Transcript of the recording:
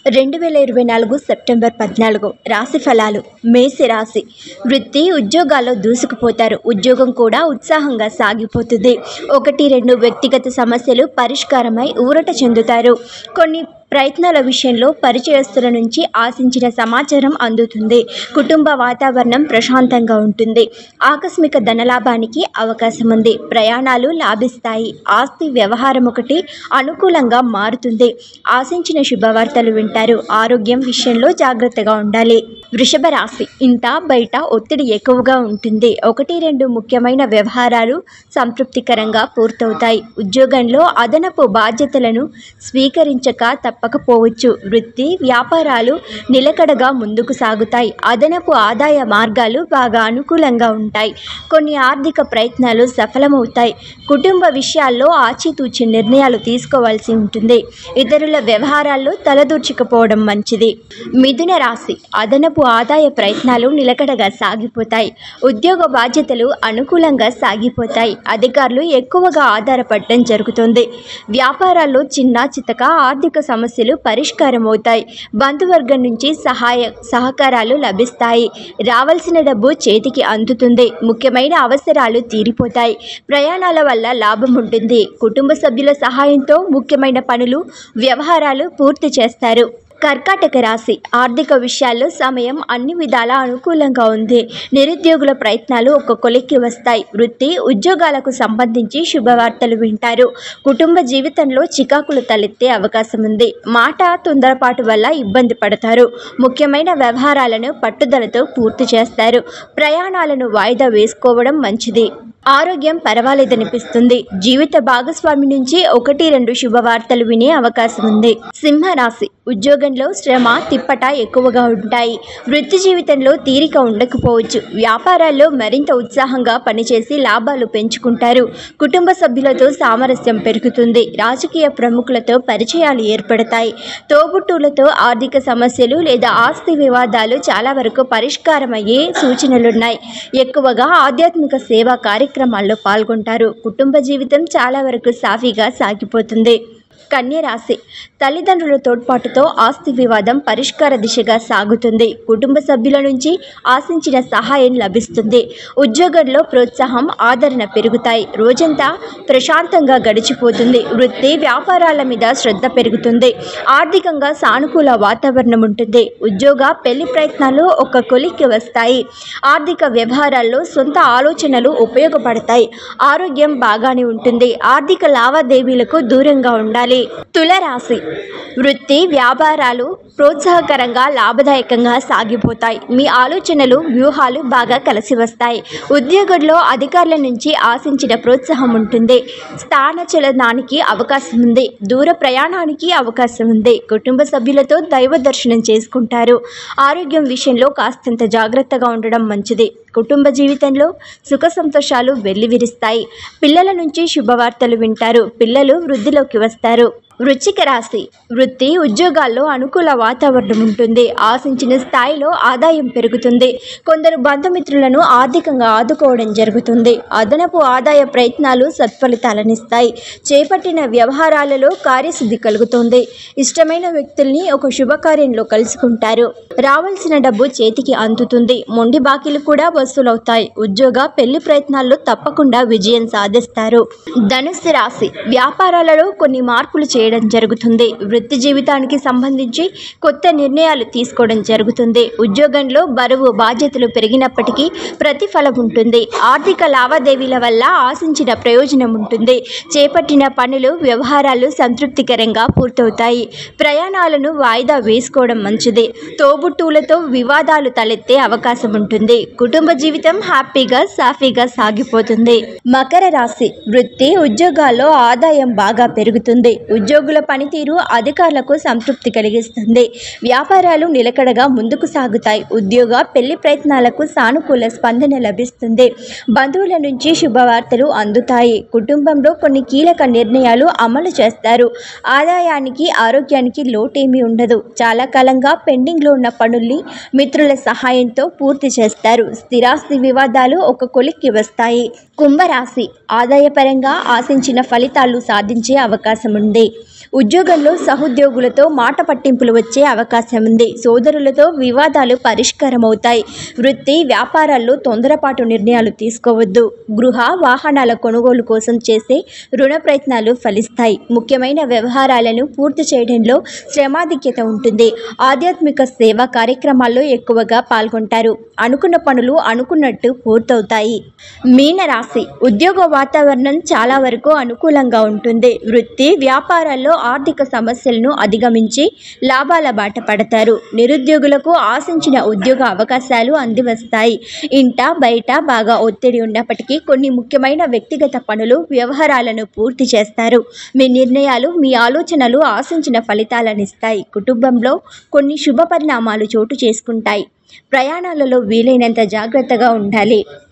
రెండు వేల ఇరవై నాలుగు సెప్టెంబర్ పద్నాలుగు రాశి ఫలాలు మేసి రాశి వృత్తి ఉద్యోగాల్లో దూసుకుపోతారు ఉద్యోగం కూడా ఉత్సాహంగా సాగిపోతుంది ఒకటి రెండు వ్యక్తిగత సమస్యలు పరిష్కారమై ఊరట చెందుతారు కొన్ని ప్రయత్నాల విషయంలో పరిచయస్తుల నుంచి ఆశించిన సమాచారం అందుతుంది కుటుంబ వాతావరణం ప్రశాంతంగా ఉంటుంది ఆకస్మిక ధనలాభానికి అవకాశం ఉంది ప్రయాణాలు లాభిస్తాయి ఆస్తి వ్యవహారం ఒకటి అనుకూలంగా మారుతుంది ఆశించిన శుభవార్తలు వింటారు ఆరోగ్యం విషయంలో జాగ్రత్తగా ఉండాలి వృషభ రాశి ఇంట బయట ఒత్తిడి ఎక్కువగా ఉంటుంది ఒకటి రెండు ముఖ్యమైన వ్యవహారాలు సంతృప్తికరంగా పూర్తవుతాయి ఉద్యోగంలో అదనపు బాధ్యతలను స్వీకరించక తప్పకపోవచ్చు వృత్తి వ్యాపారాలు నిలకడగా ముందుకు సాగుతాయి అదనపు ఆదాయ మార్గాలు బాగా అనుకూలంగా ఉంటాయి కొన్ని ఆర్థిక ప్రయత్నాలు సఫలమవుతాయి కుటుంబ విషయాల్లో ఆచితూచి నిర్ణయాలు తీసుకోవాల్సి ఉంటుంది ఇతరుల వ్యవహారాల్లో తలదూర్చకపోవడం మంచిది మిథున రాశి అదనపు ఆదాయ ప్రయత్నాలు నిలకడగా సాగిపోతాయి ఉద్యోగ బాధ్యతలు అనుకూలంగా సాగిపోతాయి అధికారులు ఎక్కువగా ఆధారపడటం జరుగుతుంది వ్యాపారాల్లో చిన్న చితక ఆర్థిక సమస్యలు పరిష్కారం అవుతాయి బంధువర్గం నుంచి సహాయ సహకారాలు లభిస్తాయి రావాల్సిన డబ్బు చేతికి అందుతుంది ముఖ్యమైన అవసరాలు తీరిపోతాయి ప్రయాణాల వల్ల లాభం ఉంటుంది కుటుంబ సభ్యుల సహాయంతో ముఖ్యమైన పనులు వ్యవహారాలు పూర్తి చేస్తారు కర్కాటక రాశి ఆర్థిక విషయాల్లో సమయం అన్ని విధాలా అనుకూలంగా ఉంది నిరుద్యోగుల ప్రయత్నాలు ఒక కొలిక్కి వస్తాయి వృత్తి ఉద్యోగాలకు సంబంధించి శుభవార్తలు వింటారు కుటుంబ జీవితంలో చికాకులు తలెత్తే అవకాశం ఉంది మాట తొందరపాటు వల్ల ఇబ్బంది పడతారు ముఖ్యమైన వ్యవహారాలను పట్టుదలతో పూర్తి చేస్తారు ప్రయాణాలను వాయిదా వేసుకోవడం మంచిది ఆరోగ్యం పర్వాలేదనిపిస్తుంది జీవిత భాగస్వామి నుంచి ఒకటి రెండు శుభవార్తలు వినే అవకాశం ఉంది సింహరాశి ఉద్యోగంలో శ్రమ తిప్పట ఎక్కువగా ఉంటాయి వృత్తి జీవితంలో తీరిక ఉండకపోవచ్చు వ్యాపారాల్లో మరింత ఉత్సాహంగా పనిచేసి లాభాలు పెంచుకుంటారు కుటుంబ సభ్యులతో సామరస్యం పెరుగుతుంది రాజకీయ ప్రముఖులతో పరిచయాలు ఏర్పడతాయి తోబుట్టువులతో ఆర్థిక సమస్యలు లేదా ఆస్తి వివాదాలు చాలా వరకు పరిష్కారమయ్యే సూచనలున్నాయి ఎక్కువగా ఆధ్యాత్మిక సేవా కార్యక్రమాల్లో పాల్గొంటారు కుటుంబ జీవితం చాలా వరకు సాఫీగా సాగిపోతుంది కన్య రాశి తల్లిదండ్రుల తోడ్పాటుతో ఆస్తి వివాదం పరిష్కార దిశగా సాగుతుంది కుటుంబ సభ్యుల నుంచి ఆశించిన సహాయం లభిస్తుంది ఉద్యోగంలో ప్రోత్సాహం ఆదరణ పెరుగుతాయి రోజంతా ప్రశాంతంగా గడిచిపోతుంది వృత్తి వ్యాపారాల మీద శ్రద్ధ పెరుగుతుంది ఆర్థికంగా సానుకూల వాతావరణం ఉంటుంది ఉద్యోగ పెళ్లి ప్రయత్నాలు ఒక కొలిక్కి వస్తాయి ఆర్థిక వ్యవహారాల్లో సొంత ఆలోచనలు ఉపయోగపడతాయి ఆరోగ్యం బాగానే ఉంటుంది ఆర్థిక లావాదేవీలకు దూరంగా ఉండాలి తులరాశి వృత్తి వ్యాపారాలు ప్రోత్సాహకరంగా లాభదాయకంగా సాగిపోతాయి మీ ఆలోచనలు వ్యూహాలు బాగా కలిసి వస్తాయి ఉద్యోగంలో అధికారుల నుంచి ఆశించిన ప్రోత్సాహం ఉంటుంది స్థానచలనానికి అవకాశం ఉంది దూర ప్రయాణానికి అవకాశం ఉంది కుటుంబ సభ్యులతో దైవ దర్శనం చేసుకుంటారు ఆరోగ్యం విషయంలో కాస్తంత జాగ్రత్తగా ఉండడం మంచిది కుటుంబ జీవితంలో సుఖ సంతోషాలు వెల్లివిరుస్తాయి పిల్లల నుంచి శుభవార్తలు వింటారు పిల్లలు వృద్ధిలోకి వస్తారు వృశ్చిక రాశి వృత్తి ఉద్యోగాల్లో అనుకూల వాతావరణం ఉంటుంది ఆశించిన స్థాయిలో ఆదాయం పెరుగుతుంది కొందరు బంధుమిత్రులను ఆర్థికంగా ఆదుకోవడం జరుగుతుంది అదనపు ఆదాయ ప్రయత్నాలు సత్ఫలితాలనిస్తాయి చేపట్టిన వ్యవహారాలలో కార్యసిద్ధి కలుగుతుంది ఇష్టమైన వ్యక్తుల్ని ఒక శుభకార్యంలో కలుసుకుంటారు రావాల్సిన డబ్బు చేతికి అందుతుంది మొండి బాకీలు కూడా వసూలవుతాయి ఉద్యోగ పెళ్లి ప్రయత్నాల్లో తప్పకుండా విజయం సాధిస్తారు ధనుస్సు రాశి వ్యాపారాలలో కొన్ని మార్పులు చేయడం జరుగుతుంది వృత్తి జీవితానికి సంబంధించి కొత్త నిర్ణయాలు తీసుకోవడం జరుగుతుంది ఉద్యోగంలో బరువు బాధ్యతలు పెరిగినప్పటికీ ప్రతిఫలం ఉంటుంది ఆర్థిక లావాదేవీల వల్ల ఆశించిన ప్రయోజనం ఉంటుంది చేపట్టిన పనులు వ్యవహారాలు సంతృప్తికరంగా పూర్తవుతాయి ప్రయాణాలను వాయిదా వేసుకోవడం మంచిది తోబుట్టువులతో వివాదాలు తలెత్తే అవకాశం ఉంటుంది కుటుంబ జీవితం హ్యాపీగా సాఫీగా సాగిపోతుంది మకర రాశి వృత్తి ఉద్యోగాల్లో ఆదాయం బాగా పెరుగుతుంది ఉద్యోగుల పనితీరు అధికారులకు సంతృప్తి కలిగిస్తుంది వ్యాపారాలు నిలకడగా ముందుకు సాగుతాయి ఉద్యోగ పెళ్లి ప్రయత్నాలకు సానుకూల స్పందన లభిస్తుంది బంధువుల నుంచి శుభవార్తలు అందుతాయి కుటుంబంలో కొన్ని కీలక నిర్ణయాలు అమలు చేస్తారు ఆదాయానికి ఆరోగ్యానికి లోటేమీ ఉండదు చాలా కాలంగా పెండింగ్లో ఉన్న పనుల్ని మిత్రుల సహాయంతో పూర్తి చేస్తారు స్థిరాస్తి వివాదాలు ఒక కొలిక్కి వస్తాయి కుంభరాశి ఆదాయపరంగా ఆశించిన ఫలితాలు సాధించే అవకాశం ఉంది ఉద్యోగంలో సహోద్యోగులతో మాట పట్టింపులు వచ్చే అవకాశం ఉంది సోదరులతో వివాదాలు పరిష్కారమవుతాయి వృత్తి వ్యాపారాల్లో తొందరపాటు నిర్ణయాలు తీసుకోవద్దు గృహ వాహనాల కొనుగోలు కోసం చేసే రుణ ప్రయత్నాలు ఫలిస్తాయి ముఖ్యమైన వ్యవహారాలను పూర్తి చేయడంలో శ్రమాధిక్యత ఉంటుంది ఆధ్యాత్మిక సేవా కార్యక్రమాల్లో ఎక్కువగా పాల్గొంటారు అనుకున్న పనులు అనుకున్నట్టు పూర్తవుతాయి మీనరాశి ఉద్యోగ వాతావరణం చాలా వరకు అనుకూలంగా ఉంటుంది వృత్తి వ్యాపారాల్లో ఆర్థిక సమస్యలను అధిగమించి లాభాల బాట పడతారు నిరుద్యోగులకు ఆశించిన ఉద్యోగ అవకాశాలు అందివస్తాయి ఇంట బయట బాగా ఒత్తిడి ఉన్నప్పటికీ కొన్ని ముఖ్యమైన వ్యక్తిగత పనులు వ్యవహారాలను పూర్తి చేస్తారు మీ నిర్ణయాలు మీ ఆలోచనలు ఆశించిన ఫలితాలనిస్తాయి కుటుంబంలో కొన్ని శుభ పరిణామాలు చోటు చేసుకుంటాయి ప్రయాణాలలో వీలైనంత జాగ్రత్తగా ఉండాలి